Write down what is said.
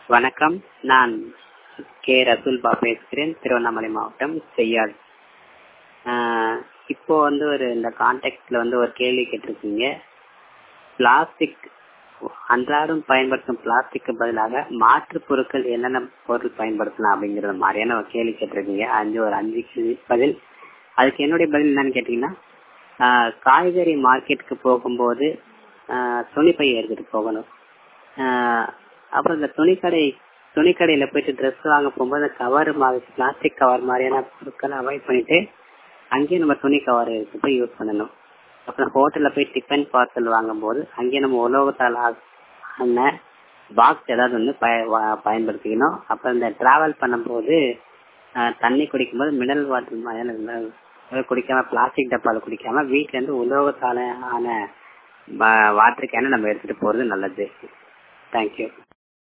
வணக்கம் நான் கே ரசூல்பா பேசுகிறேன் திருவண்ணாமலை மாவட்டம் செய்யாள் ஆஹ் இப்போ வந்து ஒரு இந்த கான்டெக்ட்ல வந்து ஒரு கேள்வி கேட்டிருக்கீங்க பிளாஸ்டிக் அன்றாடம் பயன்படுத்தும் பிளாஸ்டிக்கு பதிலாக மாற்று பொருட்கள் என்னென்ன பொருள் பயன்படுத்தலாம் அப்படிங்கிற மாதிரியான ஒரு கேள்வி கேட்டிருக்கீங்க அஞ்சு ஒரு அஞ்சு கேள்வி பதில் அதுக்கு என்னுடைய பதில் என்னன்னு கேட்டீங்கன்னா ஆஹ் காய்கறி மார்க்கெட்டுக்கு போகும்போது ஆஹ் துணிப்பை எடுத்துட்டு போகணும் ஆஹ் அப்புறம் இந்த துணிக்கடை துணிக்கடையில போயிட்டு ட்ரெஸ் வாங்க போகும்போது அந்த கவர் மாதிரி பிளாஸ்டிக் கவர் மாதிரியான பொருட்களை அவாய்ட் பண்ணிட்டு அங்கேயே நம்ம துணி கவர் எடுத்து போய் யூஸ் பண்ணணும் அப்புறம் ஹோட்டல்ல போய் டிஃபன் பார்சல் வாங்கும் போது அங்கேயே நம்ம உலோகத்தால் ஆன பாக்ஸ் ஏதாவது வந்து பயன்படுத்திக்கணும் அப்புறம் இந்த டிராவல் பண்ணும்போது தண்ணி குடிக்கும்போது மினரல் வாட்டர் மாதிரியான குடிக்காம பிளாஸ்டிக் டப்பால குடிக்காம வீட்டுல இருந்து உலோகத்தால ஆன வாட்டர் கேன நம்ம எடுத்துட்டு போறது நல்லது தேங்க்யூ